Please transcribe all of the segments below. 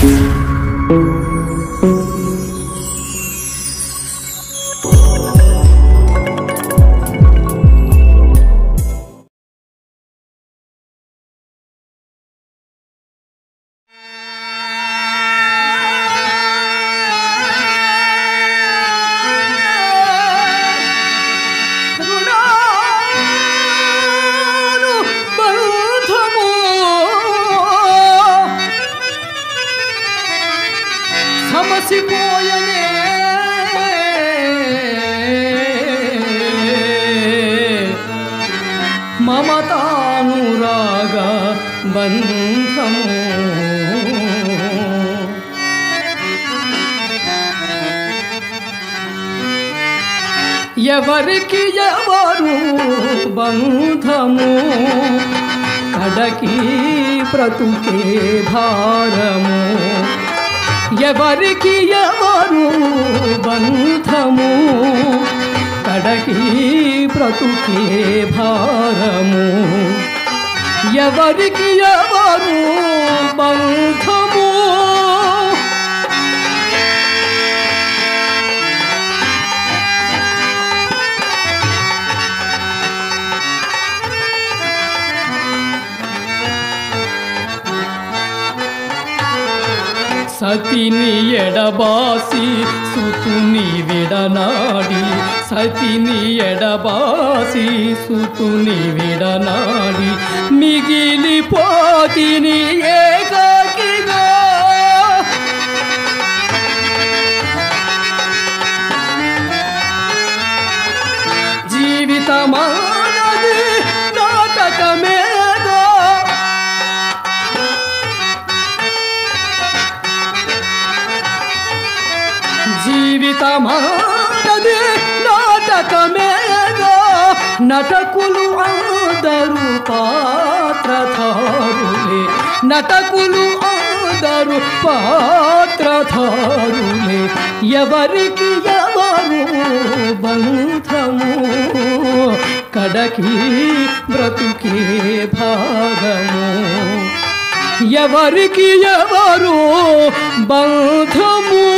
రుణాను బంధము సమసిపోయనే మమతానురాగ బంధము ఎవరికి ఎవరు బంధము కడకి బ్రతుకే భారము ఎవరికి ఎవరు బంధము కడకి బ్రతుకే భారము ఎవరికి ఎవరు బంధము సతిని ఎడబాసి సుతుని విడనాడి సతిని ఎడబాసి సుతుని విడనాడి మిగిలిపోతిని ఏకాకిగా జీవితమానది నాటకమేదో జీవితమానది నాటకమేగా నటకులు అందరు పాత్రధారులే నటకులు అందరు పాత్రధారులే ఎవరికి ఎవరు బంధము కడకి బ్రతుకే భాగము ఎవరికి ఎవరు బంధము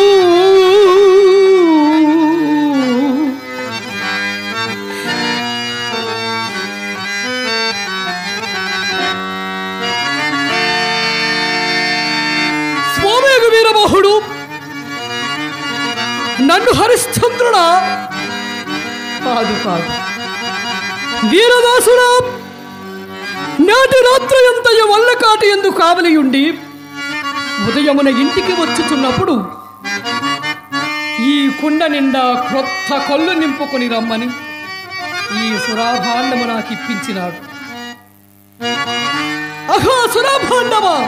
స్వామి వీరమోహుడు నన్ను హరిశ్చంద్రుడా కాదు కాదు వీరదాసుడా నేటి రాత్రి ఎంతయ వల్లకాటి ఎందు కావలియుండి ఉదయమున ఇంటికి వచ్చుచున్నప్పుడు ఈ కుండ నిండా క్రొత్త కళ్ళు నింపుకొని రమ్మని ఈ సురాభాండము నాకు ఇప్పించినాడు అహో సురాభాండమా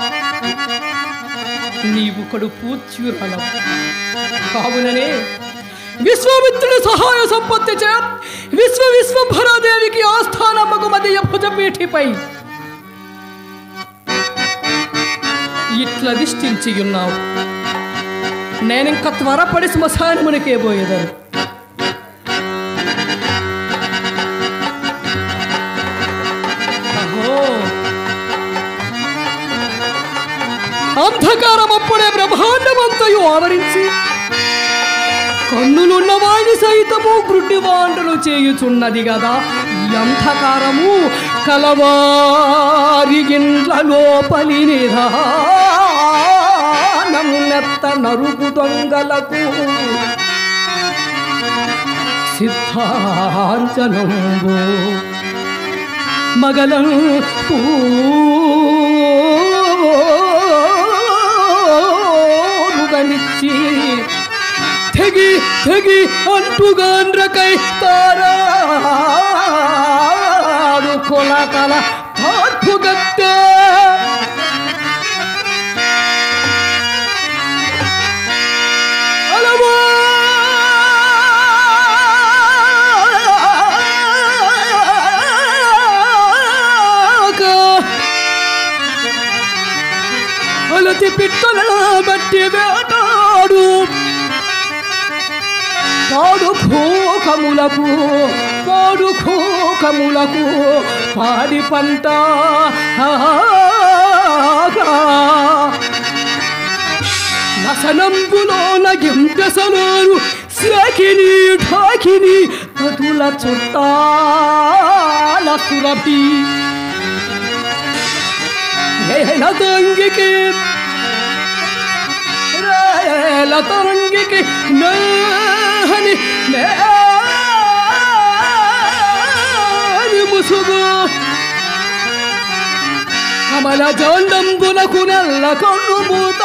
నీవు కడు పూజ్యురాలం కావుననే విశ్వామిత్రుడి సహాయ సంపత్తి చే విశ్వ విశ్వంభరాదేవికి ఆస్థానమ్మకు మధ్య భుజపీఠిపై ఇట్లా దిష్టించి ఉన్నావు నేనింక త్వరపడి శ్మశానమునికే పోయేదాను అహో అంధకారం అప్పుడే బ్రహ్మాండమంతయు ఆవరించి కన్నులున్న వాణి సైతము గ్రుడ్డివాండలు చేయుచున్నది గదా ఈ అంధకారము కలవారి ఇండ్ల లోపలి నిధానమునెత్త నరుగు దొంగలకు సిద్ధాంజనంబు మగలం పూరుగనిచ్చి తెగి తెగి అంటుగాండ్రకై తారాడు కొలకల తార్పుగత్తే అలవా అలతి పిట్టల బట్టి వేటాడు పాడు ఖోకములకు పాడు ఖోకములకు పాడి పంట ఆగా. కలలోను సాకిని ఠాకిని అతుల చుట్టాల సురభి లతంగికి లతంగికి నహని నేని ముసుగు కమల జాండంబునకు నెల్ల కన్ను మూత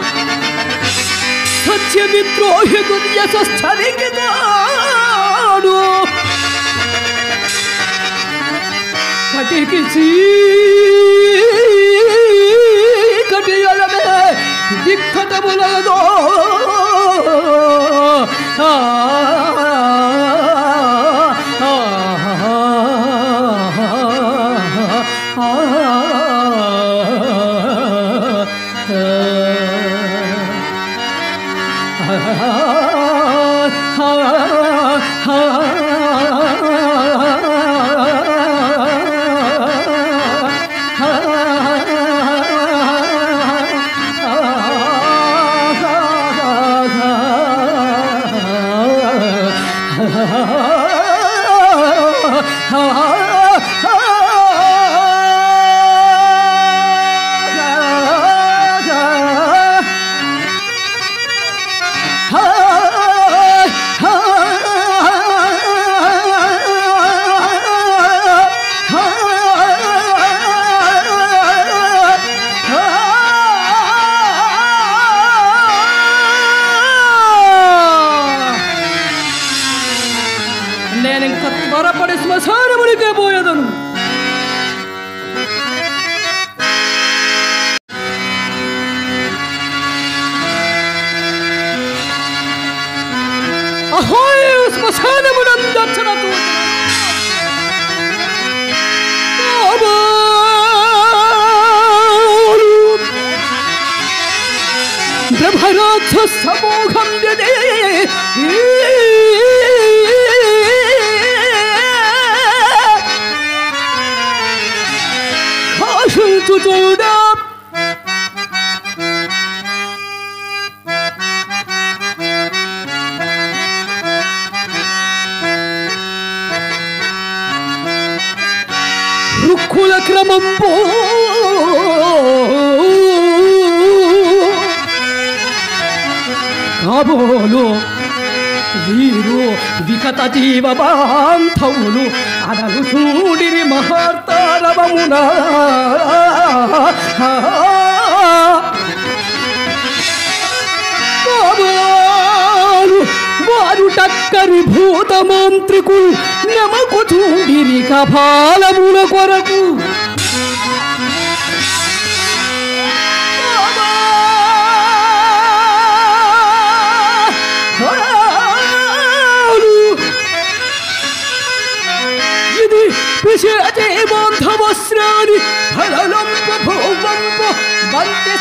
సత్య విద్రోహి దుర్యసస్థలికి తాడు కటికి కటియలమే దిక్కటములదో ఆ ఆ నేను ఇంకా త్వరపడి శ్మశానమునికే పోయేదను అహోయ్ శ్మశానమునందర్చన బ్రహ్మరాక్ష సమూహం యదే కాశంతు చూడ రుక్కుల క్రమంబో కాబోలు వీరు వికత జీవ బాంధవులు అనలు చూడిరి మహార్తారవమున కాబోలు వారు టక్కరి భూత మాంత్రికులు నమకు చూడిరి కపాలముల కొరకు ఇది పిశాచే బాంధవస్రాని ఫలలంప భూవంప బంతి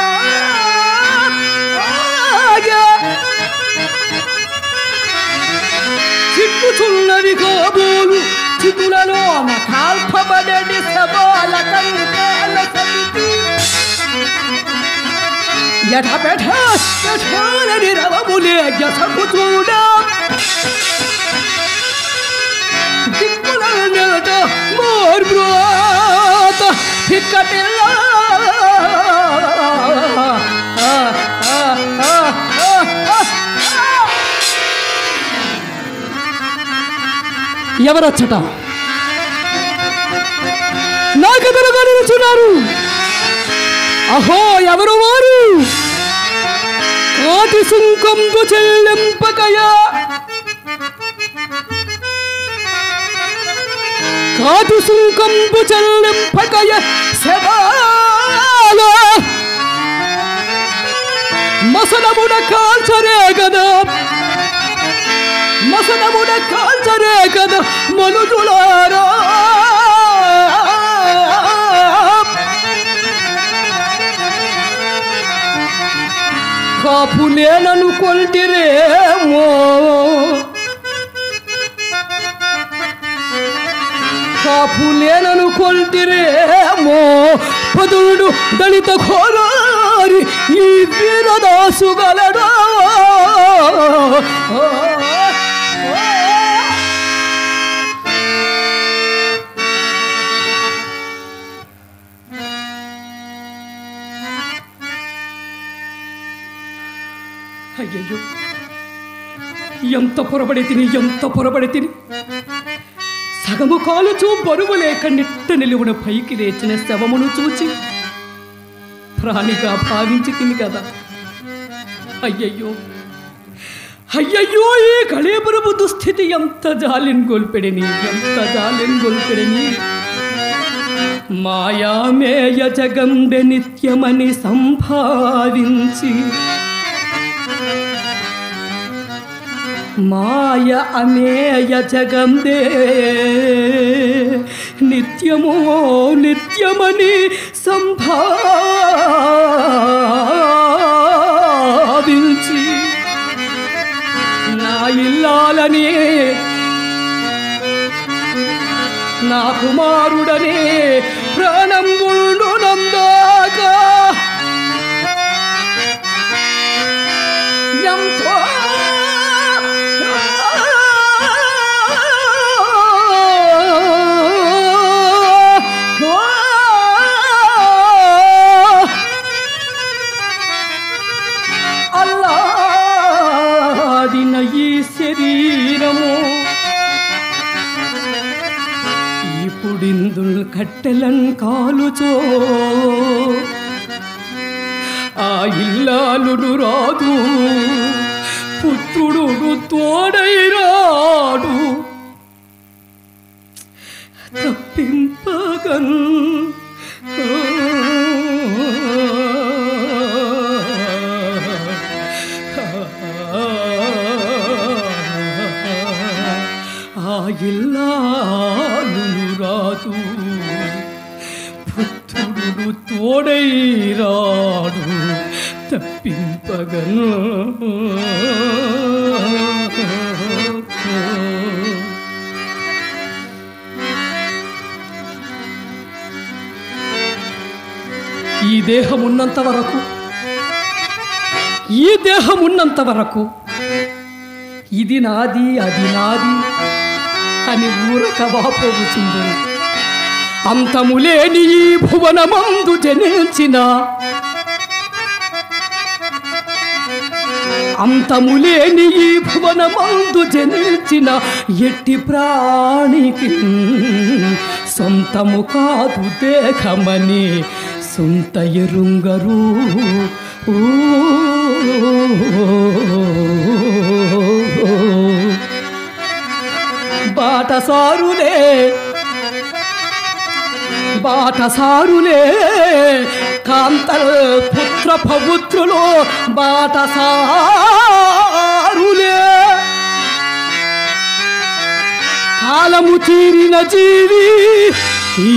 చిక్కుచున్నవి కాబోలు చితులలో కాల్పబడని సబాల కంకాల సమితి ఎటపెట ఎటాలని రవములే ఎసకు చూడ దిక్కుల నెలట మోర్బ్రోత పిక్కటిల్ల ఎవరచ్చట నాకెదురుగా నిలుచున్నారు అహో ఎవరు వారు కాటి సుంకంబు చెల్లింపకయా కాటు సుంకంబు చెల్లింపకయ శవాల మసనముడ కాల్చరే కదా మసనముడ కాల్చరే కదా మనుజులారా కాపు నేనను కొంటిరేమో కాపు నేనను కొంటిరేమో పదుడు దళిత ఘోర మరి ఈ వీరదాసుగలడా అయ్యయ్యో ఎంత పొరబడి తిని ఎంత పొరబడి తిని సగము కాలుచూ బరువు లేక నిట్ట నిలువున పైకి లేచిన శవమును చూచి ప్రాణిగా భావించి తిని కదా అయ్యయ్యో అయ్యయ్యో ఈ కళేబరపు దుస్థితి ఎంత జాలిన్ గొల్పెడిని ఎంత జాలిన్ గొల్పెడిని మాయామేయ జగంబె నిత్యమని సంభావించి మాయ అమేయ జగందే నిత్యమో నిత్యమని సంభావించి నా ఇల్లాలని నా కుమారుడనే ప్రాణం నందాక ఎంతో అల్లాడిన ఈ శరీరము ఇప్పుడిందుల్ కట్టెలన్ కాలుచో ఆ ఇల్లాలుడు రాదు పుత్రుడు తోడై రాడు తప్పింపగన్ ఆ ఇల్లాలును రాదు పుత్రుడు తోడై రాడు తప్పింపగను ఈ దేహం ఉన్నంత వరకు ఈ దేహం ఉన్నంత వరకు ఇది నాది అది నాది అని ఊరక వాపోగుచుండు అంతములేని ఈ భువనమందు జనించిన అంతములేని ఈ భువనమందు జనించిన ఎట్టి ప్రాణికి సొంతము కాదు దేహమని సొంత ఎరుంగరు బాటసారులే బాటసారులే కాంతల్ పుత్ర పవిత్రులు బాటసారులే కాలము తీరిన జీవి ఈ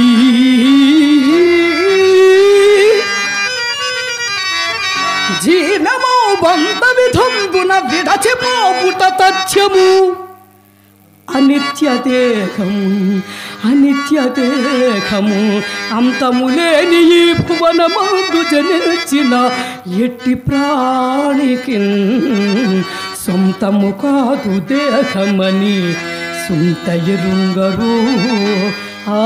జీర్ణము బంధ విధంబున విడచిపోపుట తథ్యము అనిత్య దేహము అనిత్య దేహము అంతములేని ఈ భువనమందు జనించిన ఎట్టి ప్రాణికి సొంతము కాదు దేహమని సొంత ఎరుంగరు ఆ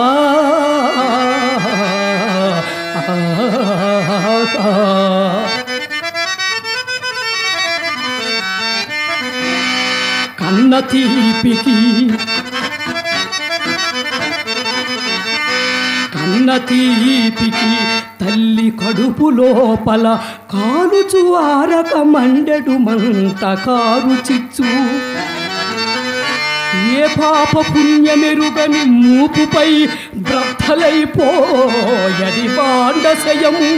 కన్న తీపికి కన్న తీపికి తల్లి కడుపు లోపల కాలుచు ఆరక మండెడు మంట కారు చిచ్చు ఏ పాప పుణ్యమెరుగని మూపుపై బ్రద్దలైపోయది బాండశయము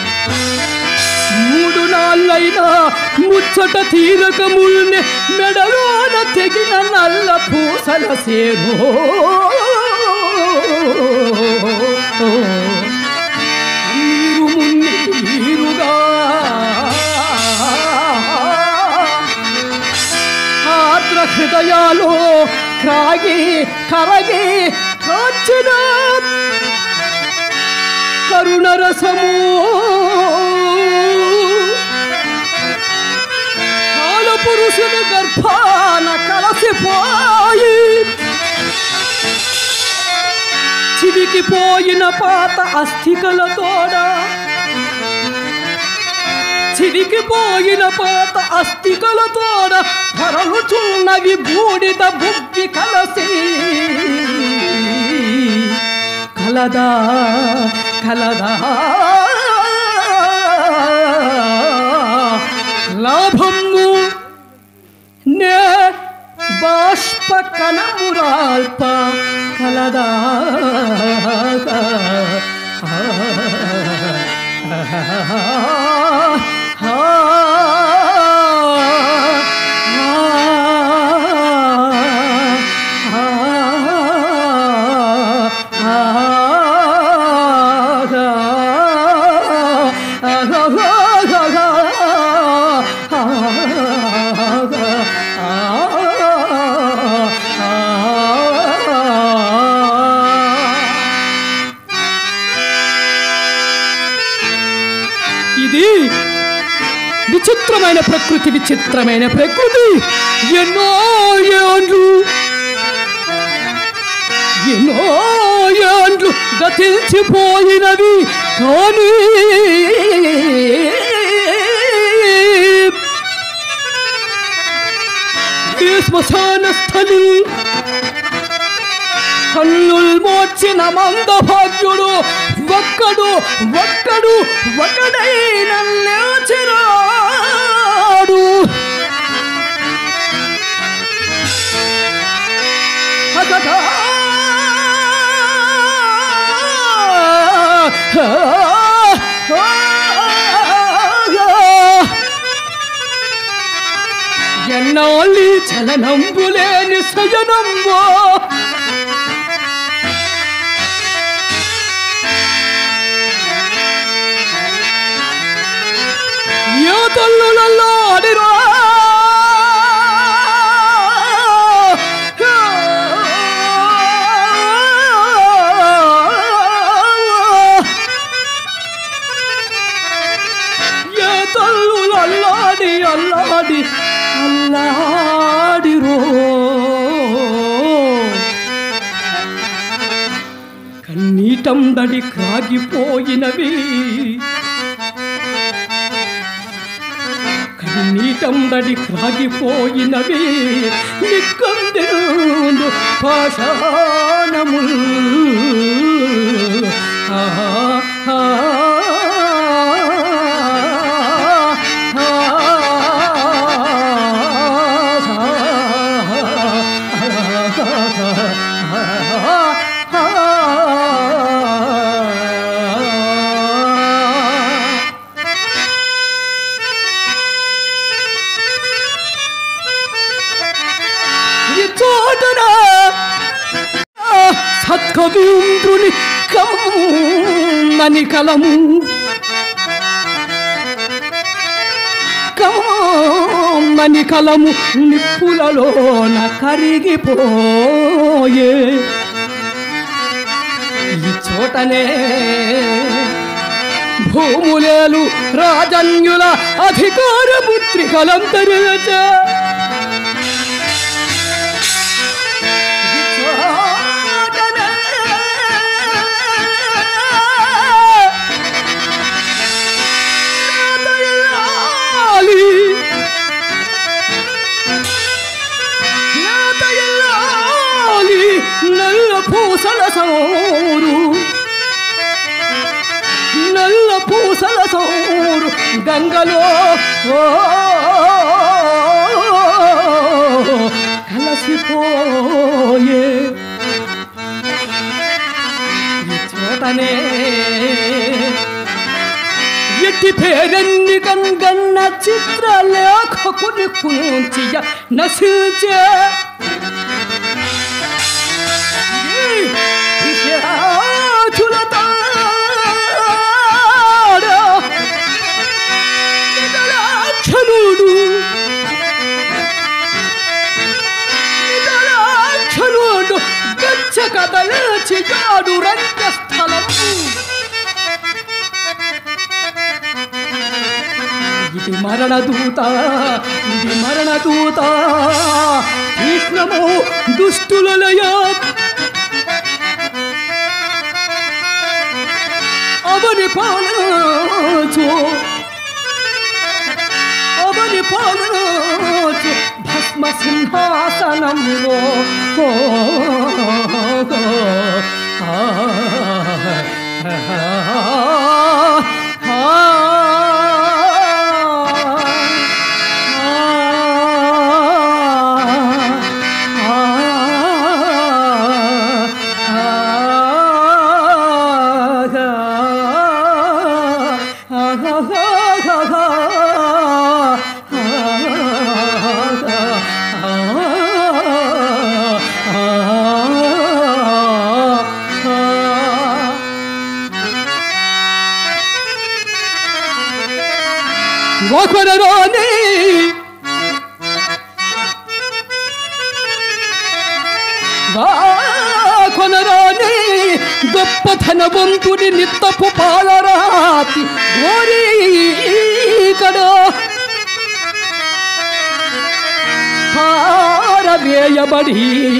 మూడు నాళ్ళైనా ముచ్చట తీరక ముల్నె మెడలోన తెగిన నల్ల పూసల సేనో నీరు మున్నీరుగా ఆర్ద్ర హృదయాలు క్రాగి కరగి కాచిన కరుణరసము చిరిగిపోయిన పాత అస్థికలతోడ చిరిగిపోయిన పాత అస్థికలతోడ పరలుచున్నవి బూడిద బుగ్గి కలసి కలదా కలదా లాభము నే బాష్ప కనమురాల్ప కలదా ఇది విచిత్రమైన ప్రకృతి విచిత్రమైన ప్రకృతి ఎన్నో ఏండ్లు ఎన్నో ఏండ్లు గతించిపోయినవి కానీ ఈ శ్మశాన స్థలి కన్నుల్ మోర్చిన మందభాగ్యుడు ఒక్కడు ఒక్కడు ఒకడైన లేచిరాడు అకట ఎన్నాళ్ళి చలనంబులేని సయనంబో ఏ తల్లులలో అడిరా ఏ తల్లులు అల్లాడి అల్లాడి అల్లాడిరో కన్నీటందడి క్రాగిపోయినవి కన్నీటందడి క్రాగిపోయినవి నిక్కందిరుండు పాషాణము ఆ ఆ, ఈ చోటున సత్కవీంద్రుని కమ్మని కలము కమ్మని కలము నిప్పులలోన కరిగిపోయే ఈ చోటనే భూములేలు రాజన్యుల అధికార పుత్రికలంతరిచ ఈ చోటనే నాదయాలి, నాదయాలి, నల్ల పూసల సోరు నల్ల పూసల సోరు గంగలో ఓ కలసిపోయే ఈ చోటనే ఎట్టి పేరెన్ని గంగన్న చిత్ర లేఖకుని కుంచియ నశించే ఈ పిశాచుల తాడ నిదలాక్షణుడు నిదలాక్షణుడు గచ్చ కదలచి జాడు రంగస్థలము ఇది మరణ దూత ఇది మరణ దూత తీష్ణము దుష్టులయ అవని పాలచు అవని పాలచు భస్మ సింహాసనంలో ఓ, ఆ, ఆ, ఒకరరాని కొనరాని గొప్ప ధనవంతుడి నిత్తపు పాలరాతి ఓరీకడా పారవేయబడి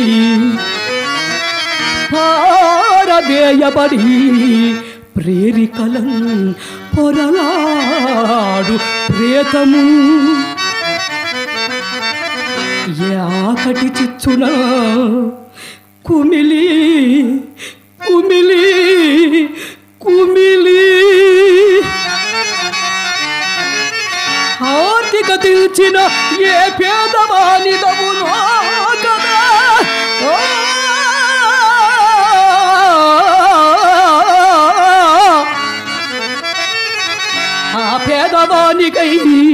పారవేయబడి ప్రేరికలం పొరలాడు ప్రేతము ఏ ఆకటి చిచ్చున కుమిలి కుమిలి కుమిలి ఆర్థిక తీర్చిన ఏ పేదవానిదవునో కదా ఓ! ఆ పేదవానికై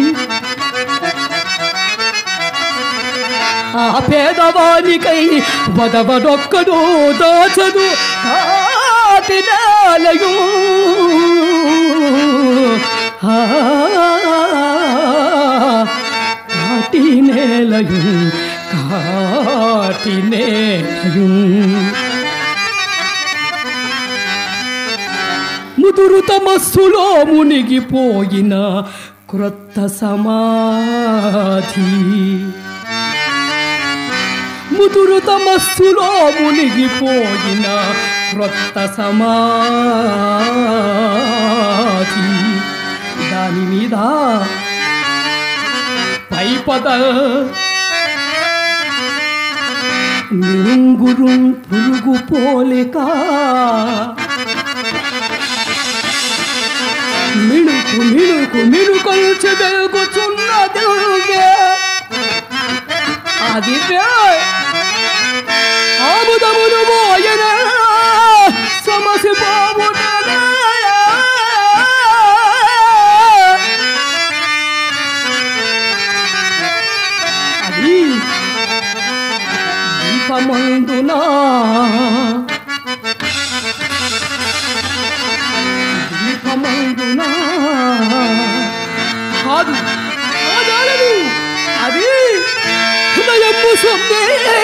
ఆ పేదవానికై వదవడొక్కడు దాచదు కాటి నేలయు ఆ, కాటి నేలయు కాటి నేలయు ముదురు తమస్సులో మునిగిపోయిన క్రొత్త సమాధి ముదురు తమస్సులో మునిగిపోయిన క్రొత్త సమాధి దాని మీద పైపద మిరుంగురుం పురుగు పోలిక మిణుకు మిణుకు మిణుకొల్చి వెలుగుచున్నది అది ఆముదమును మోయన సమసి అది దీపమందునా దీపమందునా కాదు కాదాలను అది హృదయము సొమ్మే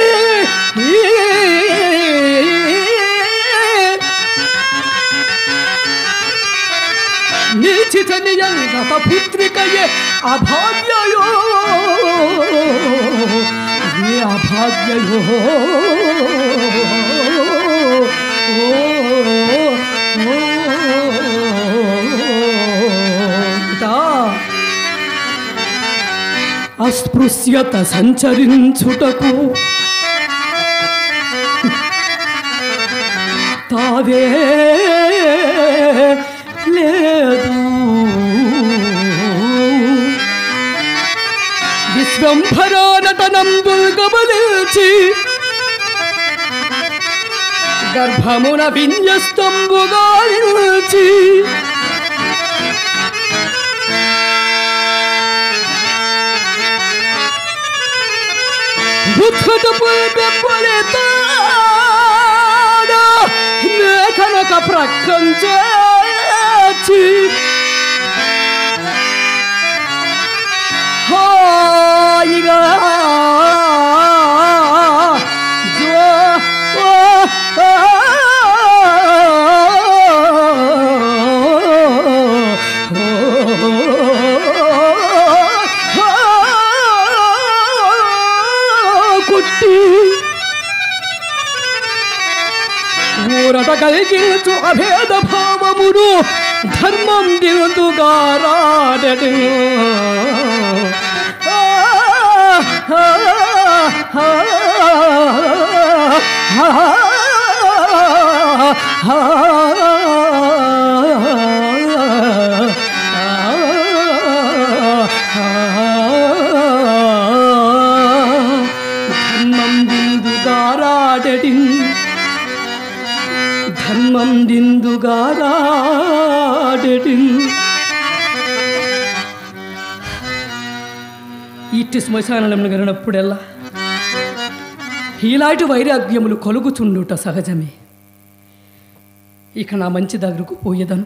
నీచిత నియంగత పుత్రికయే అభాగ్యయో ఏ అభాగ్యయో ఓ, ఓ, ఇదా అస్పృశ్యత సంచరించుటకు తావే లేదు విశ్వంభరానటనంబుల్ గమనించి గర్భమున విన్యస్తంబుగా నిలిచి బుద్ధత పులపెప్పులెత్తాడా నే కనుక ప్రకంచేచి హాయిగా జో ఓ ఓ కుట్టి ఊరట కలిగించు అభేద భావము ధర్మమును ధర్మం దిరుదుగారాడడు ఆ, ఆ, ఆ, ఆ, ధర్మం దిందుగారాడడి ధర్మం దిందుగారాడడి ఇట్టి శ్మశానంలో గనప్పుడెల్లా ఇలాంటి వైరాగ్యములు కలుగుచుండుట సహజమే ఇక నా మంచి దగ్గరకు పోయేదను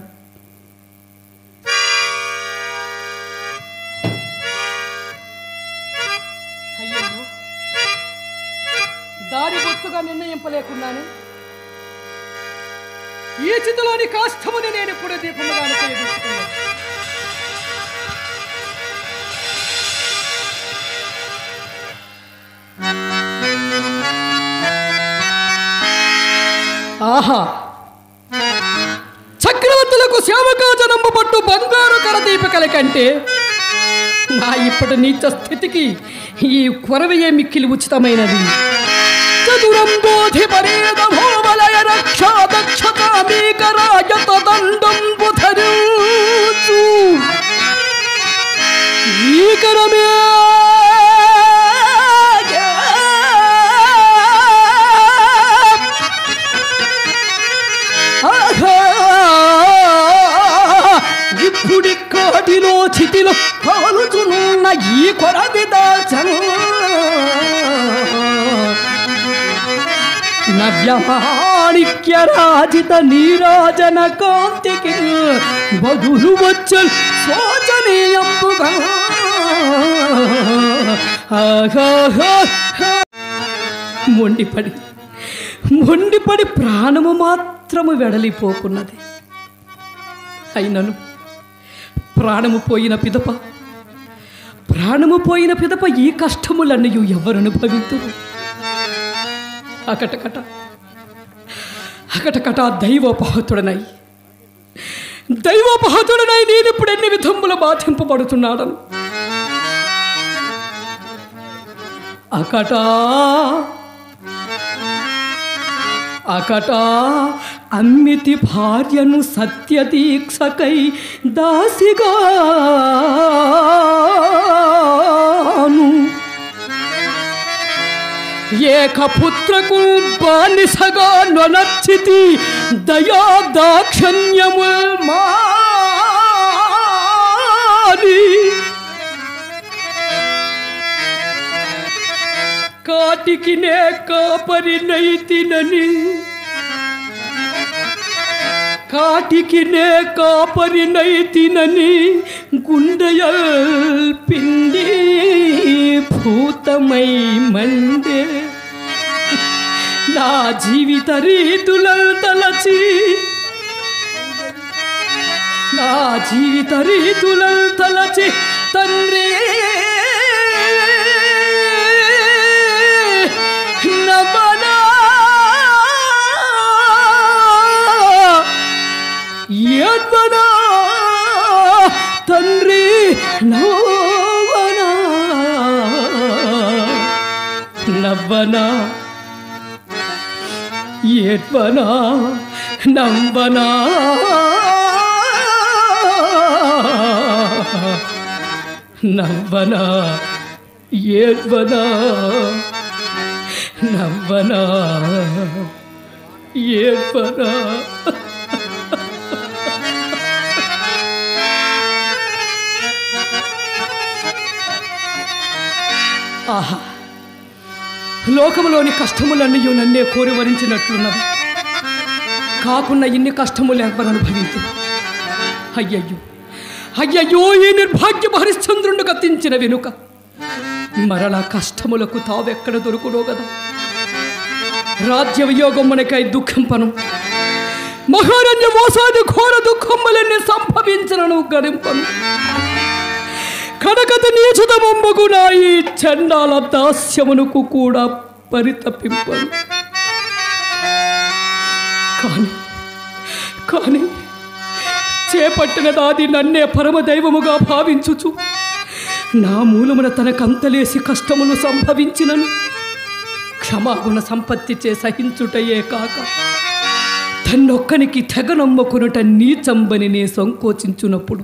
అయ్యయ్యో దారి బొత్తుగా నిర్ణయింపలేకున్నాను ఈ చితిలోని కాష్టముని నేను ఇప్పుడు దీపముగా ఉపయోగించుకున్నాను ఆహా చక్రవర్తులకు సేవకాజనంబు పట్టు బంగారు కరదీపికల కంటే నా ఇప్పటి నీచ స్థితికి ఈ కొరవయే మిక్కిలి ఉచితమైనది చతురం బోధి పరేద భూమలయ రక్షా దక్షతామీకరాయత దండం బుధరుచు ఈకరమే ఆహా! ఇప్పుడి కాటిలో చితిలో కాలుచున్న ఈ కొరది దాచను నవ్యమాణిక్య రాజిత నీరాజన కాంతికి బదులు వచ్చల్ శోచనీయంబుగా ఆహాహా మొండిపడి మొండిపడి ప్రాణము మాత్రము వెడలిపోకున్నది అయినను ప్రాణము పోయిన పిదప ప్రాణము పోయిన పిదప ఈ కష్టములన్నీ ఎవరు అనుభవింతురు అకటకట అకటకట దైవోపహతుడనై దైవోపహతుడనై నేను ఇప్పుడు ఎన్ని విధముల బాధింపబడుతున్నాడను అకటా అకట అమ్మితి భార్యను సత్యదీక్షకై దాసిగాను ఏకపుత్రకు బానిసగా నొనర్చితి దయా దాక్షణ్యము మాని కాటికి నే కాపరి నైతినని కాటికి నే కాపరి నైతినని గుండెయల్ పిండి భూతమై మండే నా జీవిత రీతుల తలచి నా జీవిత రీతుల తలచి తండ్రి నమనా యద్వనా తండ్రి నోవనా నవ్వనా ఏడ్వనా నవ్వనా నవ్వనా ఏడ్వనా నవ్వనా ఏడ్వనా ఆహా లోకములోని కష్టములన్నీ నన్నే కోరి వరించినట్లున్నది కాకుండా ఇన్ని కష్టములు ఎవరు అనుభవించు అయ్యయ్యో అయ్యయ్యో ఈ నిర్భాగ్య హరిశ్చంద్రుండు గతించిన వెనుక మరలా కష్టములకు తావెక్కడ దొరుకునో కదా రాజ్య వియోగమునకై దుఃఖంపను మహారణ్య మోసాది ఘోర దుఃఖములన్నీ సంభవించనను గడింపను కనకత నీచుతమంబగు నా ఈ చండాల దాస్యమునకు కూడా పరితపింపను కానీ కానీ చేపట్టిన దాది నన్నే పరమదైవముగా భావించుచు నా మూలమున తనకంతలేసి కష్టములు సంభవించినను క్షమాగుణ సంపత్తి చే సహించుటయే కాక తన్నొక్కనికి తెగ నమ్మకునుట నీచంబని నే సంకోచించునప్పుడు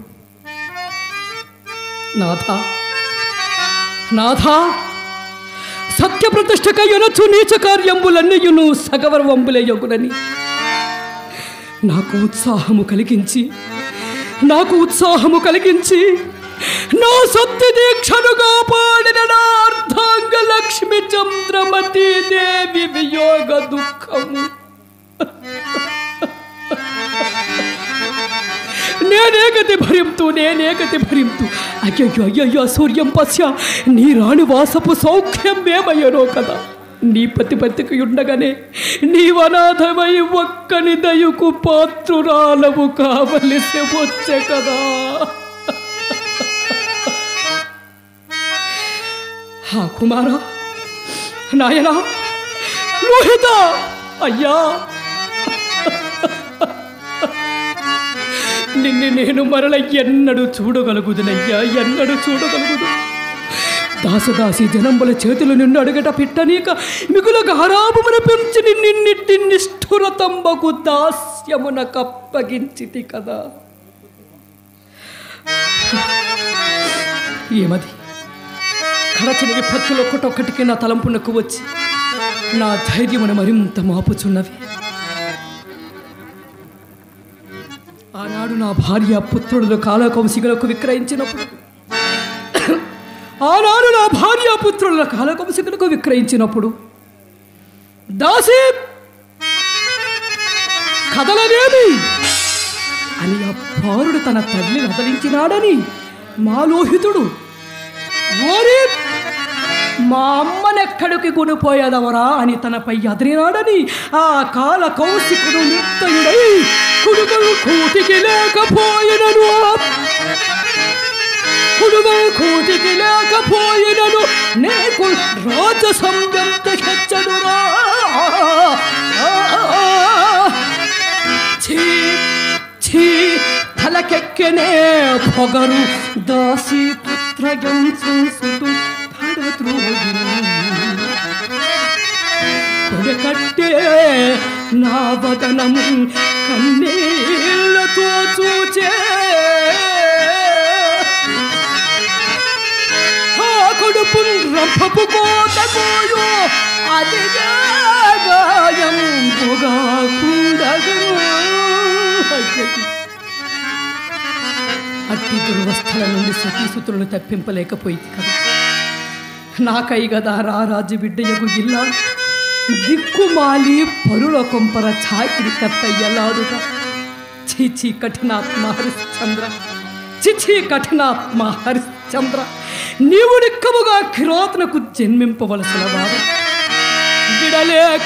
నాథా నాథా సత్య ప్రతిష్టక యొనచు నీచ కార్యంబులన్నయును సగవర్వంబులయ్యగునని నాకు ఉత్సాహము కలిగించి నాకు ఉత్సాహము కలిగించి నా సత్య దీక్షనుగా పాడిన నా అర్ధాంగ లక్ష్మి చంద్రమతి దేవి వియోగ దుఃఖము నేనేగతి భరింతు నేనేగతి భరింతు అయ్యయ్యో అయ్యయ్యో సూర్యం పశ్య నీ రాణి వాసపు సౌఖ్యం మేమయ్యనో కదా నీ పతి బతికి ఉండగానే నీవనాథమై ఒక్కని దయకు పాత్రురాలవు కావలసి వచ్చే కదా హా కుమారా నాయనా లోహిత అయ్యా నిన్ను నేను మరల ఎన్నడూ చూడగలుగుదునయ్యా ఎన్నడూ చూడగలుగుదు దాసదాసి జనంబుల చేతులు నిన్ను అడుగట పిట్టనీక మిగుల గారాబమున పెంచి నిన్నిట్టి నిష్ఠురతంబకు దాస్యమున కప్పగించితి కదా ఏమది కడచని విపత్తులు ఒక్కటొక్కటికి నా తలంపునకు వచ్చి నా ధైర్యమును మరింత మాపుచున్నవి ఆనాడు నా భార్య పుత్రులను కాలకంసికలకు విక్రయించినప్పుడు ఆనాడు నా భార్య పుత్రుల కాలకంసికలకు విక్రయించినప్పుడు దాసి కదలనేమి అని ఆ పారుడు తన తల్లిని వదలించినాడని మా లోహితుడు ఓరి మా అమ్మనెక్కడికి కొనిపోయేదవరా అని తనపై అదిరినాడని ఆ కాల కౌశికుడు నిర్దయుడై కుడుమలు కూటికి లేకపోయినను కుడుమలు కూటికి లేకపోయినను నీకు రాజ సంవ్యంత హెచ్చడురా ఛీ ఛీ తలకెక్కనే పొగరు దాసి పుత్రయం సంసుతు కొడకట్టే నా వదనము కన్నీళ్లతో చూచే ఆ కొడుపు రంపపు కోతపోయో అది గాయం పొగా కూడగను అట్టి దుర్వస్థల నుండి సతీసుతులను తప్పింపలేకపోయింది కదా నాకై గదా రా రాజు బిడ్డయకు ఇల్లా దిక్కుమాలి పరుల కొంపర ఛాకిరి కత్తయ్యలాడుట చీచి కఠినాత్మ హరిశ్చంద్ర చిచి కఠినాత్మ హరిశ్చంద్ర నీవు నిక్కముగా కిరోతనకు జన్మింపవలసిన వాడు విడలేక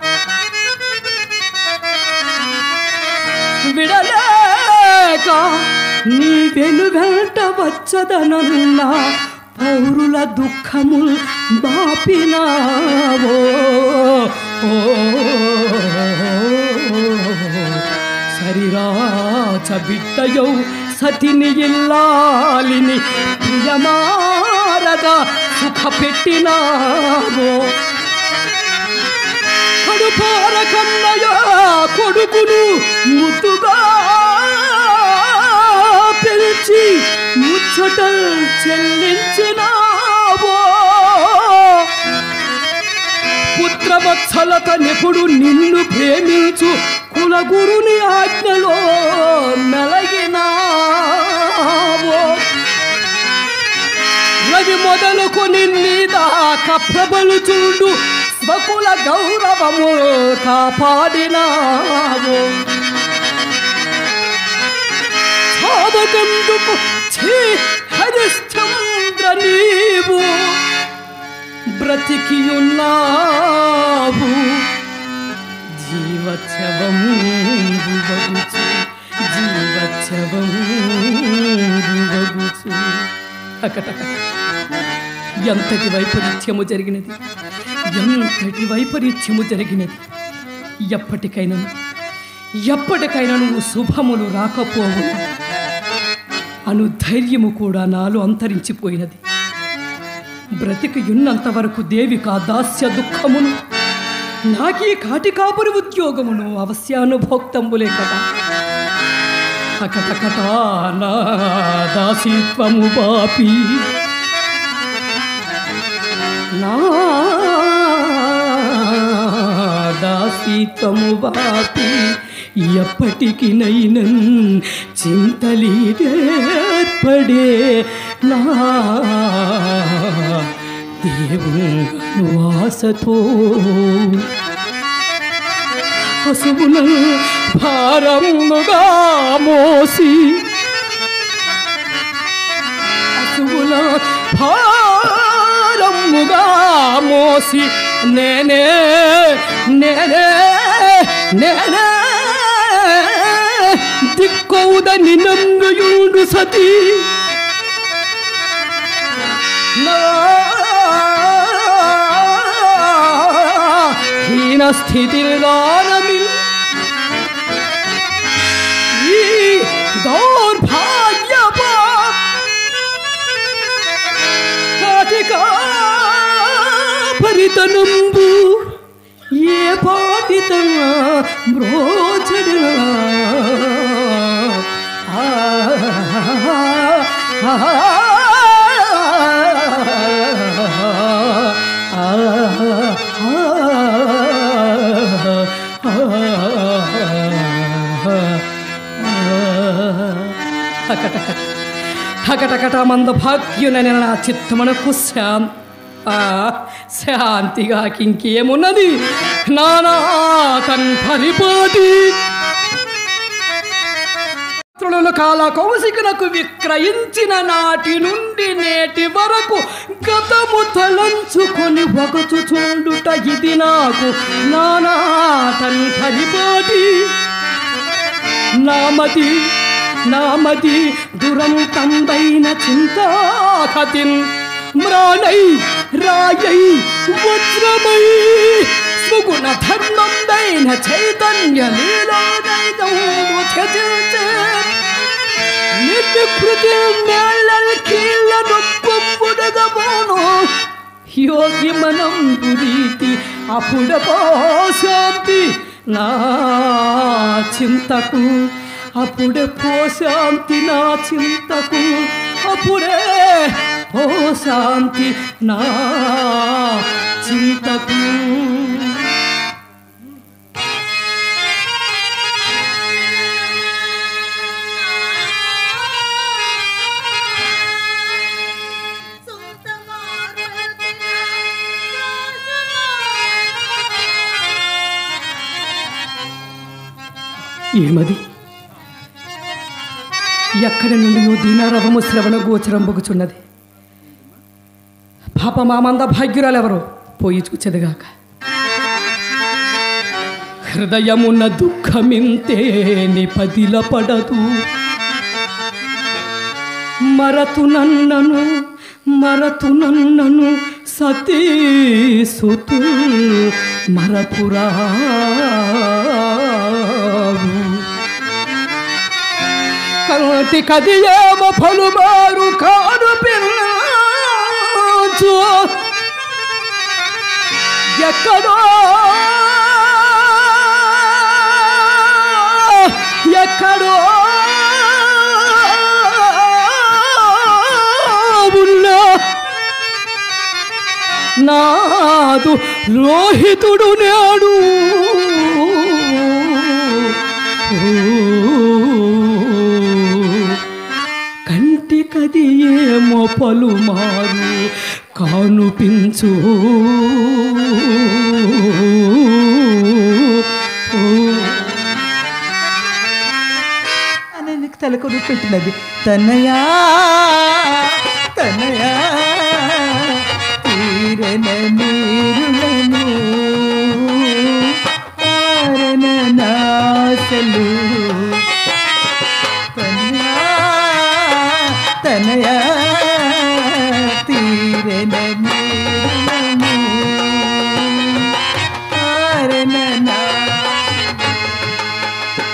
విడలేక నీ వెను వెంట వచ్చదనన్నా పౌరుల దుఃఖముల్ బాపినావో ఓ సరిరాచ బిడ్డయౌ సతిని ఇల్లాలిని ప్రియమారద సుఖ పెట్టినావో కడుపార కన్నయ కొడుకును ముద్దుగా పిలిచి ముచ్చట చెల్లించినావో పుత్రవత్సలత నిపుడు నిన్ను ప్రేమించు కులగురుని ఆజ్ఞలో మెలగినావో రవి మొదలుకొని నీదాక ప్రబలు చూడు స్వకుల గౌరవము కాపాడినావు సాధకందుకు ఛీ హరిశ్చంద్ర నీవు బ్రతికియున్నావు జీవచ్చవము బగుచు జీవచ్చవము బగుచు అకటక ఎంతటి వైపరీత్యము జరిగినది ఎంతటి వైపరీత్యము జరిగినది ఎప్పటికైనా ఎప్పటికైనా నువ్వు శుభములు రాకపోవు అను ధైర్యము కూడా నాలో అంతరించిపోయినది బ్రతికి ఉన్నంత వరకు దేవిక దాస్య దుఃఖమును నాకీ కాటి కాపురి ఉద్యోగమును అవశ్యానుభోక్తంబులే కదా అకటకట నా దాసీత్వము బాపి నా దాసీత్వము బాపి ఎప్పటికి నైనన్ చింతలీడేర్పడే నా దేవుడు ఆశతో పశువుల భారముగా మోసి పశువుల భారముగా మోసి నేనే నేనే నేనే దిక్కౌదని నందుయుండు సతీ నా హీన స్థితిర్గానమిల్ ఈ దౌర్భాగ్య కాటికా పరితనంబు ఏ పాటితన బ్రోచడిన ఆ ఆ హకటకట మంద భాగ్యునని నా చిత్తమునకు శాం ఆ, శాంతిగా ఇంకేమున్నది నానా తన్ పరిపాటి పాత్రలను కాల కౌశికునకు విక్రయించిన నాటి నుండి నేటి వరకు గతము తలంచుకొని ఒకచుచుండుట ఇది నాకు నానాటన్ పరిపాటి నామది నామది దురంతంబైన చింతాకతిన్ మ్రాణై రాయై వజ్రమై సుగుణ ధర్మంబైన చైతన్య లీలాదైదము త్యజించే నిర్వికృతి మేళల్ కీళ్ళ నొప్పుడగబోను యోగి మనం పురీతి అప్పుడపో శాంతి నా చింతకు అప్పుడే పో శాంతి నా చింతకు అప్పుడే ఓ శాంతి నా చింతకు ఏమది ఎక్కడి నుండి దీనారవము శ్రవణ గోచరం బొగుచున్నది పాప మామంద భాగ్యురాలెవరో పోయి చూచెదగాక హృదయమున్న దుఃఖమింతే నిపదిల పడదు మరతు నన్నను మరతు నన్నను సతీ సుతు మరపురావు కంటి కదియేమ పలుమారు కాడు పిల్చు ఎక్కడో ఎక్కడో ఉన్నా నాదు లోహితుడు నాడు కంటి కది ఏమో పలుమారు కానుపించు అని నీకు తలకొరు పెట్టినది తనయా తనయా తీరన నీరులను ఆరన నాసలు తనయా తనయా తీరన నీరులను ఆరన నా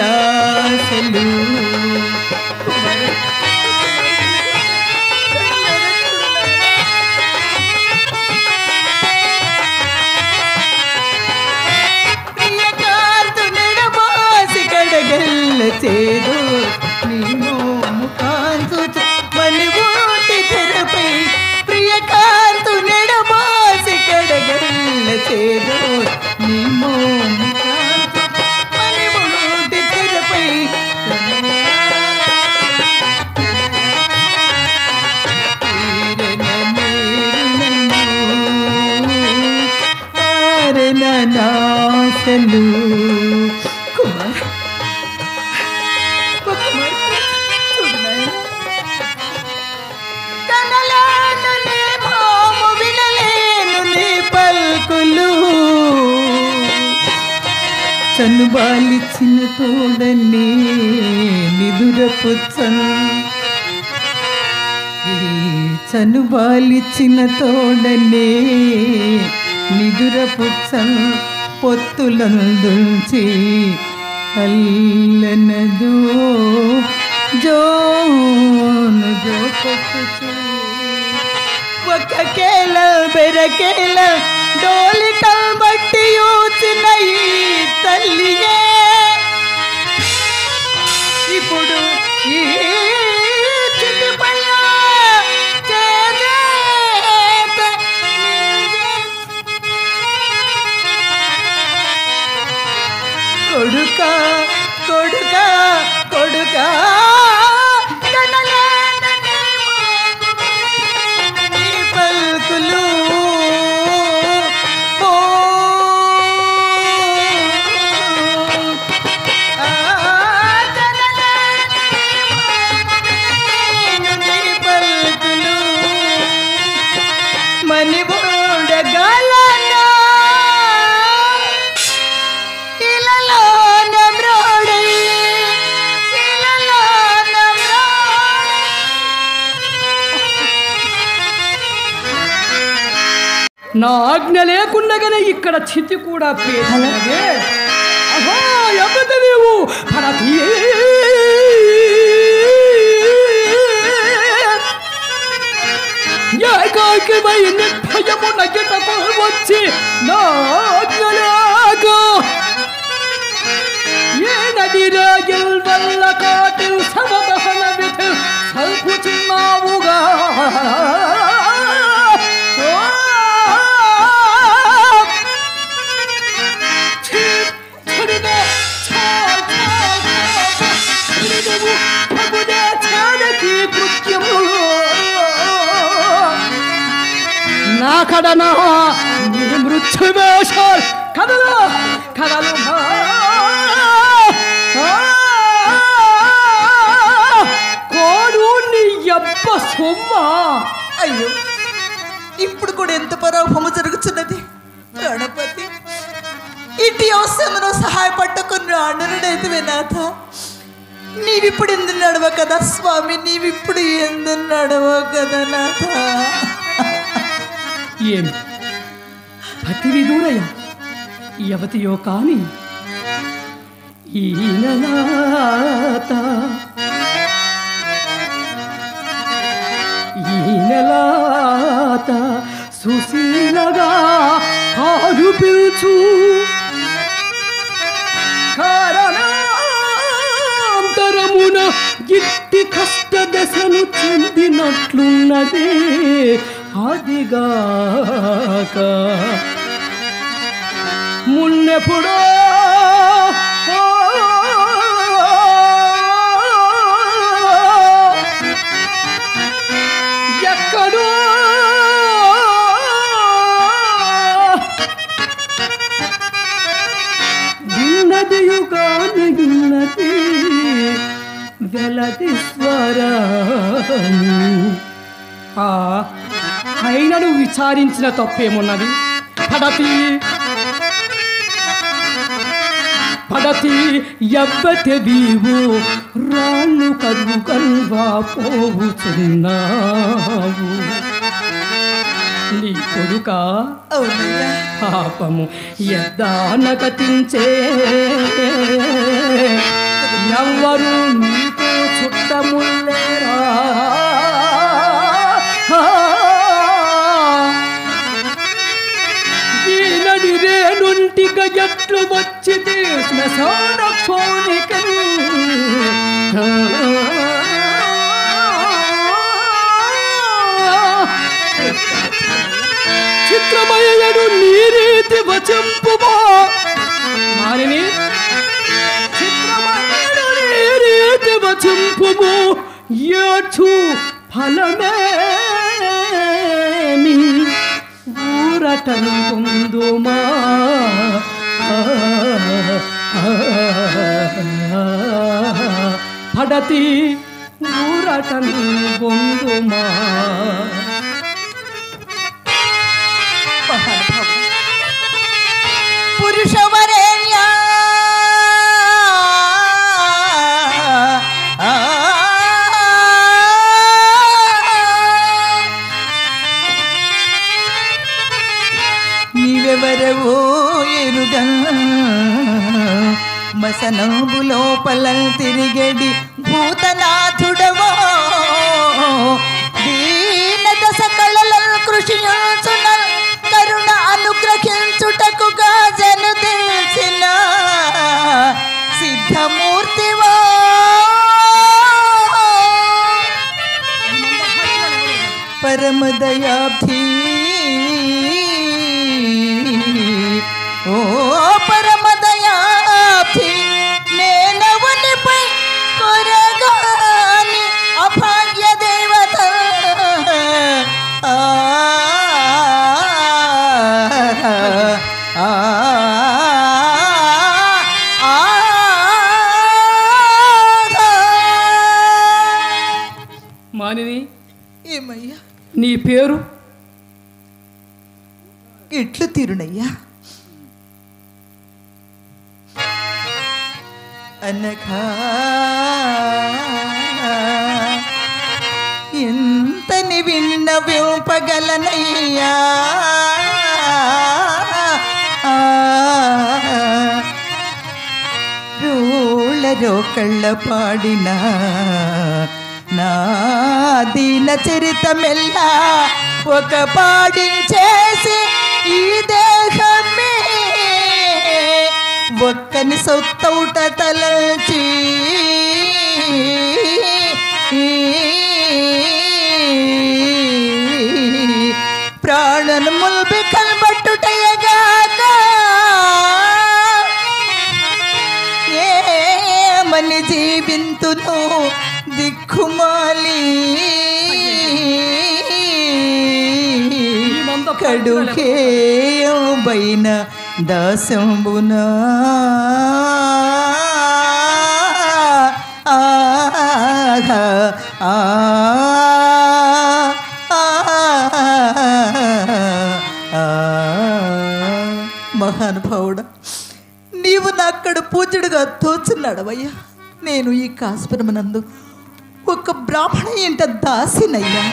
నాశలు ప్రియకాంతు నడమాసి కడగల్ల చేదు నీ మోము కాంతు మని ఊటి తెరపై ప్రియకాంతు నడమాసి కడగల్ల చేదు నీ మోము కాంతు మని ఊటి తెరపై నాశలు కుమార్ ఓ కుమార్ చూడు నాయనా. కనలేను నీ మోము వినలేను నీ పల్కులు చనుబాలిచ్చిన తోడని నిదురపుచ్చను ఈ చనుబాలిచ్చిన తోడనే నిదురపుచ్చన్ పొత్తులందుంచి అల్లనదో జోను జో కొట్టుచు ఒక కేల బెరకేల డోలికల్ బట్టి యూచిన ఈ తల్లియే ఇప్పుడు ఈ చిటిపల్ల చేజేత కొడుక కొడుక కొడుక కనలేనని నీ పలుకులు ఓ మని బోడగలనా ఇలలో నమ్రోడై ఇలలో నా ఆజ్ఞ లేకుండగానే ఇక్కడ చితి కూడా పేర్చినదే అహా ఎవత నీవు భరతి ఏకాకిమై నిర్భయము నగిటకు వచ్చి నా ఆజ్ఞ లేక ఏ నది రాగిల్ వల్ల కాటిల్ సమదహన విధి సల్పుచున్నావుగా నా కడనా మృత్యువేషాల్ కదలు కదలు కోడు నీ అబ్బ సొమ్మ అయ్యో ఇప్పుడు కూడా ఎంత పరాభము జరుగుతున్నది గణపతి ఇటు అవసరంలో సహాయపట్టుకున్న అన్నుడైతే నాథ నీవిప్పుడు ఎందు నడవ కదా స్వామి నీవిప్పుడు ఎందు నడవ కదా నాథ ఏమి పతి విదూరయ యవతియో కాని ఈనలాత ఈనలాత సుశీలగా కారు పిలుచు కారణాంతరమున ఇట్టి కష్ట దశను చెందినట్లున్నదే అదిగాక మున్నెప్పుడో ఎక్కడో విన్నదియుగాని విన్నది వెలది స్వరము ఆ అయినను విచారించిన తప్పేమున్నది పడతి పడతి ఎవ్వతే వీవు రాళ్ళు కరువు కల్వా పోవుచున్నావు నీ కొడుక అవునయ్యా పాపము ఎద్దాన కతించే వచ్చితే శ్మశాన క్షోణికను చిత్రమయ్యడు నీరీతి వచంపుమా మారిని చిత్రమయ్యడు నీరీతి వచంపుము ఏచు ఫలమేమి ఊరటను పొందుమా పడతి ఊరటను పొందుమా మహానుభావుడు. పురుషవరేణ్య నీవెవరవో ఎరుగా మసనబు లోపల తిరిగడి భూతనాథుడవో దీన దశ కళల కృషించున కరుణ అనుగ్రహించుటకుగా జను తెలిసిన సిద్ధమూర్తివో పరమదయాబ్ధి ఓ పరమదయాబ్ధి నేనవునిపై కొరగాని అభాగ్య దేవత ఆ, ఆ, ఆ. మానిని ఏమయ్యా నీ పేరు ఇట్లు తీరునయ్యా అనగా ఎంతని విన్న వింపగలనయ్యా రోళ్ళరో కళ్ళ పాడిన నా దీన చరితమెల్లా ఒక పాడించేసి ఈ దేహమే ఒక్కని సొత్తౌట తలచి ప్రాణను ముల్బి కల్బట్టుటయగాక ఏమని జీవింతును దిక్కుమాలి కడుకేయబైన దాసంబున ఆహా, ఆ, ఆ, ఆ, మహానుభావుడా నీవు నాక్కడ పూజడుగా తోచున్నాడవయ్యా నేను ఈ కాశ్మరమునందు ఒక బ్రాహ్మణ ఇంట దాసినయ్యా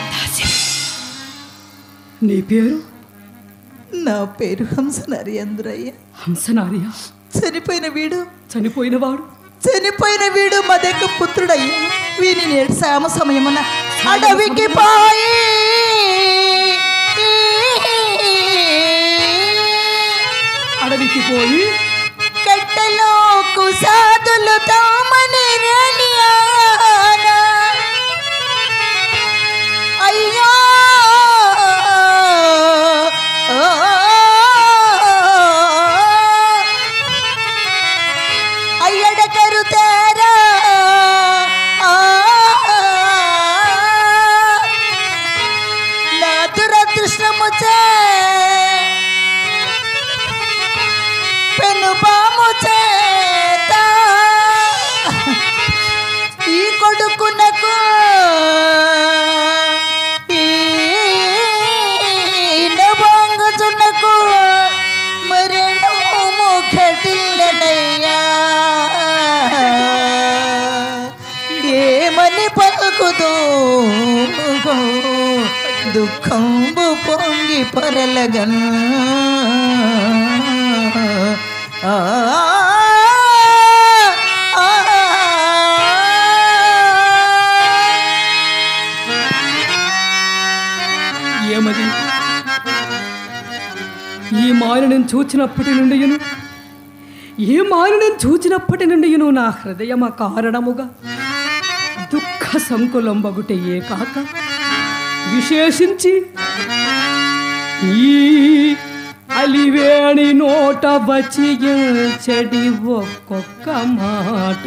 నీ పేరు నా పేరు హంస నరేంద్రయ్య హంసనార్య చనిపోయిన వీడు చనిపోయినవాడు చనిపోయిన వీడు మా దగ్గర పుత్రుడయ్యా వీని నేడు సామ సమయమున అడవికి పోయి అడవికి పోయి కట్టెలో కుసాదులు తామని రానియానా. అయ్యో ఓ, అయ్యడ కరుతారా ఆ, నా దురదృష్టము చే పెనుపాము చేత ఈ కొడుకునకు ఈ నవంగుచునకు మరణము ఘటిల్లనయ్యా ఏమని పలుకుదు దుఃఖంబు పొంగి పొరలగన్ ఆ ఆ, ఏమది ఈ మాయను చూచినప్పటి నుండి ఏ మానని చూచినప్పటి నుండి నువ్వు నా హృదయమ కారణముగా దుఃఖ సంకులంబగుటయే కాక విశేషించి ఈ అలివేణి నోట వచ్చి చెడి ఒక్కొక్క మాట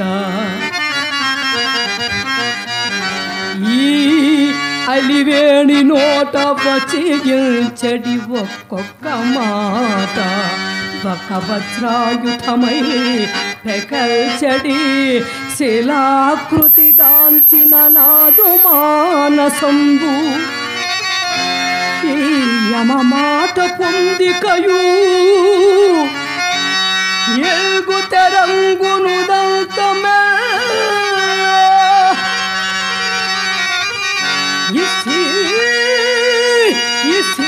ఈ అలివేణి నోట వచ్చి చెడి ఒక్కొక్క మాట ఒక వజ్రాయుధమై పెకల్చడి శిలాకృతిగాంచిన నాదు మానసంబు ఈ యమ మాట పొందికయు ఎల్గు తెరంగును దంతమే ఇసి ఇసి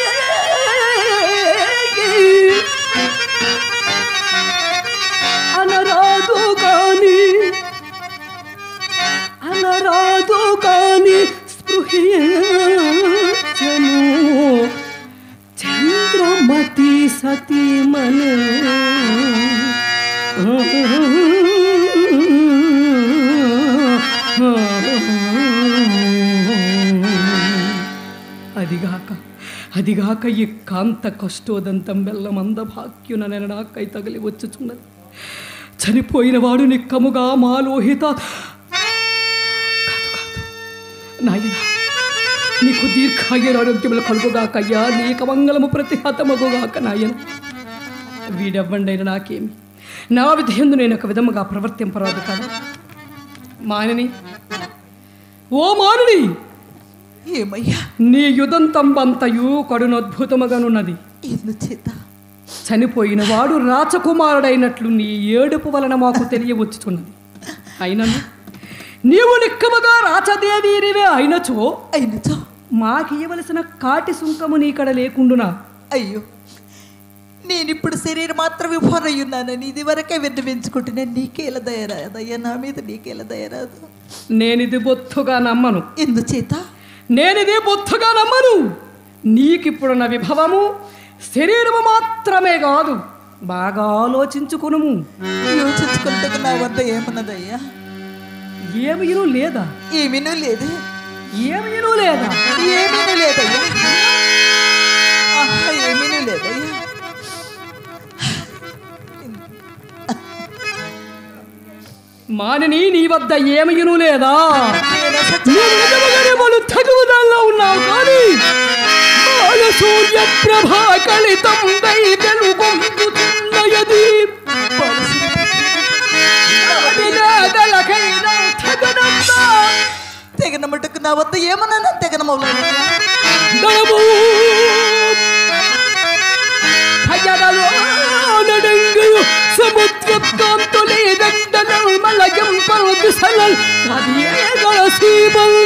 అనరాదు కాని అనరాదు కాని స్పృహించను చంద్రమతి సతీమన అదిగాక అదిగాక ఈ కాంత కష్టోదంతం బెల్లమంద భాగ్యున నెనడాకై తగిలి వచ్చుచున్నది చనిపోయిన వాడు నిక్కముగా మాలోహిత కాదు కాదు నాయనా నీకు దీర్ఘాయురారోగ్యములు కలుగుగాకయ్యా నీక మంగళము ప్రతిహతమగుగాక నాయన వీడెవ్వండైన నాకేమి నా విధేందు నేను ఒక విధముగా ప్రవర్తింపరాదు కదా మానని ఓ మానని ఏమయ్యా నీ యుదంతంబంతయు కడునద్భుతముగానున్నది ఎందుచేత చనిపోయిన వాడు రాచకుమారుడైనట్లు నీ ఏడుపు వలన మాకు తెలియవచ్చుతున్నది అయినను నీవు నిక్కముగా రాచదేవీరివే అయినచో అయినచో మాకియవలసిన కాటి సుంకము నీకడ లేకుండునా అయ్యో నేనిప్పుడు శరీరం మాత్రమే పొరయ్యున్నానని ఇది వరకే విన్నవించుకుంటున్నాను నీకేల దయరాదయ్యా నా మీద నీకేల దయరాదు నేనిది బొత్తుగా నమ్మను ఎందుచేత నేనిది బొత్తుగా నమ్మను నీకిప్పుడున్న విభవము శరీరము మాత్రమే కాదు బాగా ఆలోచించుకునుము యోచించుకుంటే నా వద్ద ఏమన్నదయ్యా ఏమీనూ లేదా ఏమీనూ లేదు ఏమీనూ లేదా ఏమీనూ లేదయ్యా ఆహా, ఏమీనూ లేదయ్యా మానిని నీ వద్ద ఏమీనూ లేదా నేను అసలు నీవు నిజముగానే వాళ్ళు తగువదాల్లో ఉన్నావు కానీ బాల సూర్య ప్రభా కలితం దై వెలుగొందుతున్నయది నాడినాదలకైనా తగనంతా తెగన మటుకు నా వద్ద ఏమన్నా తెగన మౌలయ్యా దళము భయనలో నడంగయు సముద్రకాంతులే దండలం మలయం పరుగు సలల్ అదియేగల సీమల్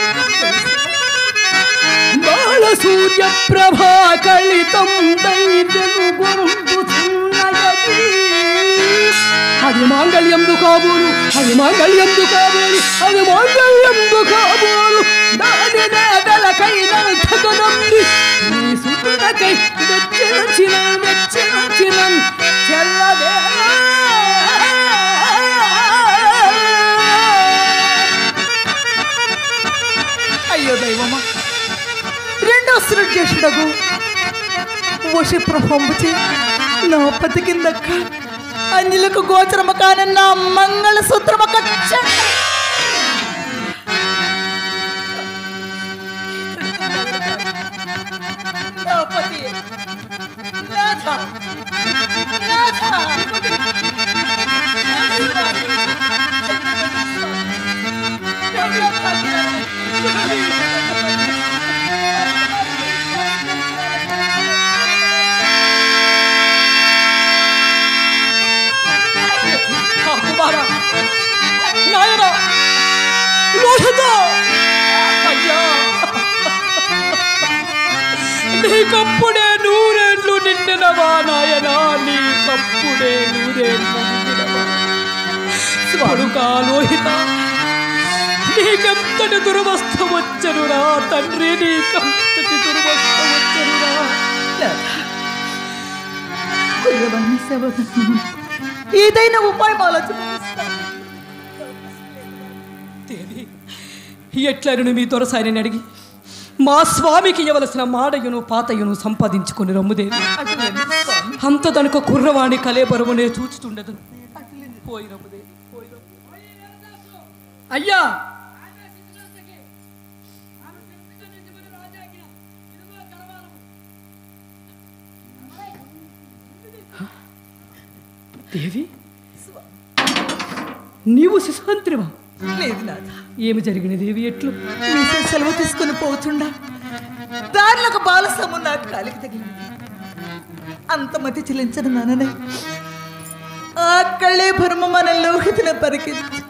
బాల సూర్య ప్రభా కలితం దైదను గొంతున్నయది అది మాంగళ్యందు కాబోలు అది మాంగళ్యందు కాబోలు అది మాంగళ్యందు కాబోలు దాని నేదలకైన తగనంది నీ సుతులకై వెచ్చిన వెచ్చిన చెల్లదే అయ్యో దైవమా రెండో సృజేషుడగు వశి ప్రభంబుచే నా పతి కిందక్క అంజలకు గోచరము కాని నా మంగళ సూత్రము కచ్చ నా పతి నాథ కుమారా నాయన లోహిత అయ్యా నీకప్పుడే నూరేళ్ళు నిండినవా నాయనా నీకప్పుడే నూరేళ్ళు నిండినవా స్వడుకా లోహిత నీకెంతటి దురవస్థ వచ్చనురా తండ్రి నీకెంతటి దురవస్థ వచ్చనురా కుయ్యవాణి సవదనము ఏదైనా ఉపాయం ఆలోచించాలి దేవి ఎట్లను మీ దొరసారిని అడిగి మా స్వామికి ఇవ్వవలసిన మాడయును పాతయును సంపాదించుకొని రమ్ముదేవి అంత తనకు కుర్రవాణి కలేబరమునే చూచుతుండదు పోయి రమ్ముదేవి పోయి రమ్ము. అయ్యా దేవి నీవు శిశాంత్రివా లేదు నాథ ఏమి జరిగిన దేవి ఎట్లు మీసే సెలవు తీసుకుని పోతుండా దారిలో ఒక బాలసము నాకు కాలికి తగిలింది అంత మతి చెల్లించను నాననే ఆ కళ్ళే భరమ మన లోహితిని పరికించి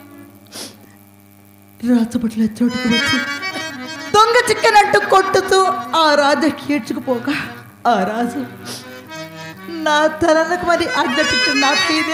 రాచబట్ల చోటుకు వచ్చి దొంగ చిక్కనట్టు కొట్టుతూ ఆ రాజుకి ఏడ్చుకుపోగా ఆ రాజు నా తలకు మరి అడ్డ పెట్టు నా తీరే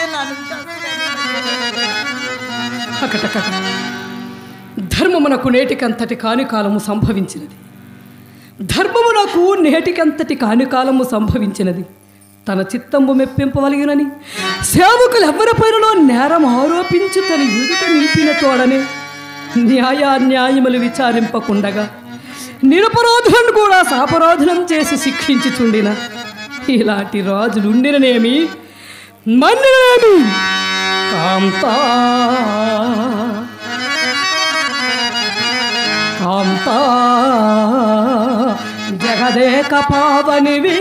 అకటకట ధర్మమునకు నేటికంతటి కాని కాలము సంభవించినది ధర్మమునకు నేటికంతటి కాని కాలము సంభవించినది తన చిత్తంబు మెప్పింపవలగినని సేవకులు ఎవరిపైనలో నేరం ఆరోపించి తన ఎదుట నిలిపిన తోడనే న్యాయాన్యాయములు విచారింపకుండగా నిరపరాధులను కూడా సాపరాధనం చేసి శిక్షించి చుండిన ఇలాంటి రాజులుండిననేమి మన్నిననేమి కాంతా కాంతా జగదేక పావనివి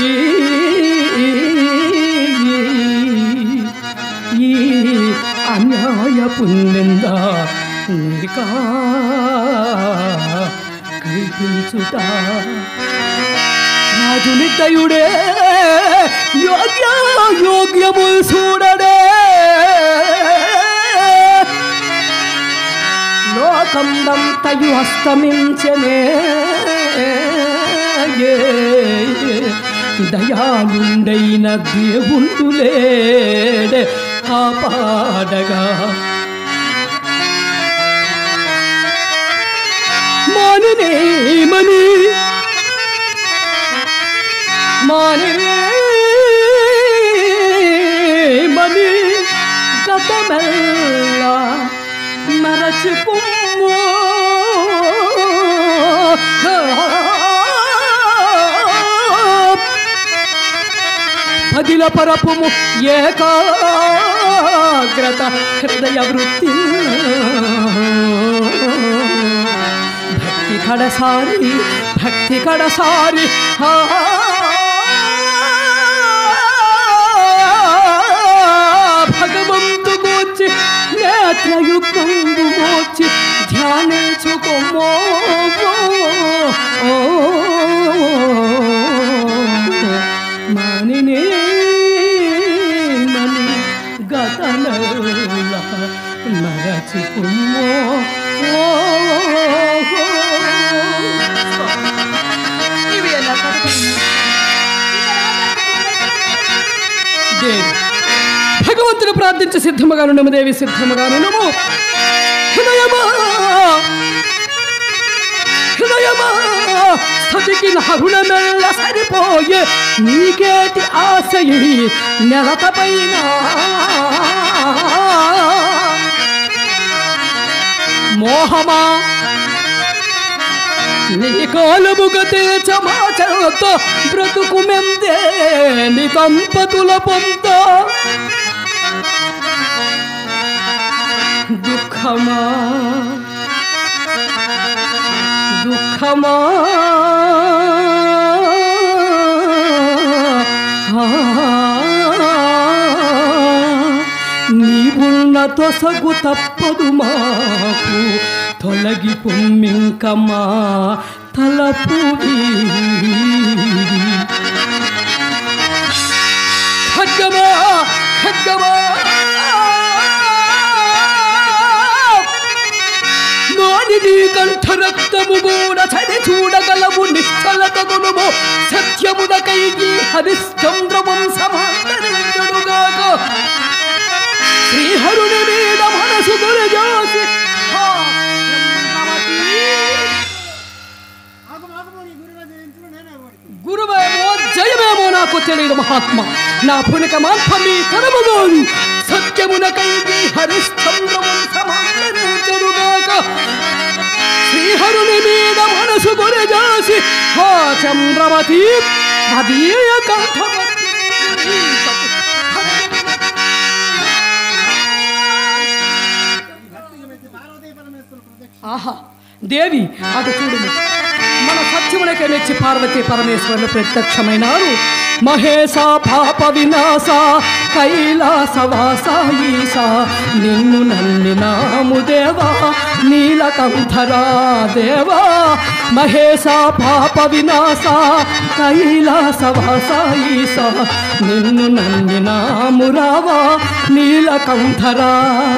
ఈ అన్యాయ పుణ్యంద నిరికా కల్పించుట రాజునిద్దయుడే యోగ్య యోగ్యము చూడడే లోకందంతయు అస్తమించనే దయాలుండైన దేవుండులేడే కాపాడగా మాననేమని మానవేమని గతమెల్ల మరచిపోము పదిల పరపుము ఏకాగ్రత హృదయ వృత్తి భక్తి కడసారి భక్తి కడసారి ఆ భగవంతు గోచి నేత్రయుక్తంబు మోచి ధ్యానించుకోమో మానినే మని గతనల మరచిపోమో ఇవి ఎలా కడుగుతుంది దేవి భగవంతుడు ప్రార్థించి సిద్ధముగా నుండము దేవి సిద్ధముగా నుండము హృదయమా హృదయమా స్థతికి నరుణమెల్ల సరిపోయే నీకేటి ఆశయి నెలతపైన మోహమా నీ కాలముగ తేచమాచత బ్రతుకు మెందే నీ దంపతుల పొంద దుఃఖమా దుఃఖమా నీవున్న తొసగు తప్పదు మాకు తొలగి పొమ్మింకమా తలపు ఖడ్గమా ఖడ్గమా నాని కంఠ రక్తము కూడా చది చూడగలవు నిశ్చలత గుణము సత్యమునకైకి హరిశ్చంద్రవం సమాంతరించుడుగాక శ్రీహరుని మీద మనసు గురజాసి హా చంద్రమతి. గురువేమో జయమేమో నాకు తెలియదు మహాత్మ నా పునిక మాత్రం మీ తరముగోను సత్యమునకై మీ హరిశ్చంద్రము సమాంతరించరుగాక శ్రీహరుని మీద మనసు గురిజాసి హా చంద్రవతి అదీయ కంఠవతి ఆహా దేవి అటు చూడుము మన సత్యమునకే మెచ్చి పార్వతీ పరమేశ్వరులు ప్రత్యక్షమైనారు మహేశ పాప వినాశ కైలాసవాస ఈశ నిన్ను నన్నినాము దేవా నీలకంఠరా దేవా మహేశ పాప వినాశ కైలాసవాస ఈశ నిన్ను నన్నినాము రావా నీలకంఠరా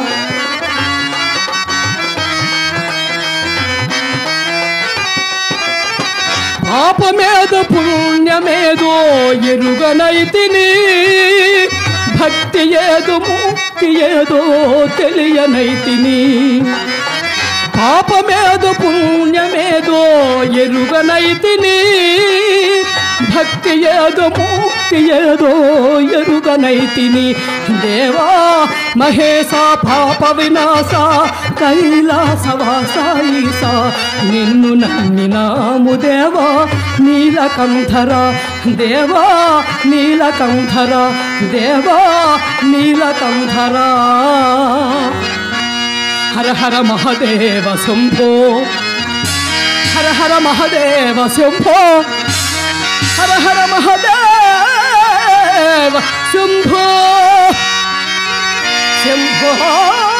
పాపమేదో పుణ్యమేదో ఎరుగనైతిని భక్తి ఏదో ముక్తి ఏదో తెలియనైతిని పాపమేదో పుణ్యమేదో ఎరుగనైతిని భక్తి ఏదో ముక్తి ఏదో ఎరుగనైతిని దేవా మహేశ పాప వినాశ కైలాసవాస ఈశ నిన్ను నన్నినాము దేవా నీలకంఠర దేవా నీలకంఠర దేవా నీలకంఠర హర హర మహదేవ శంభో హర హర మహదేవ శంభో హర హర మహదేవ శంభో శంభో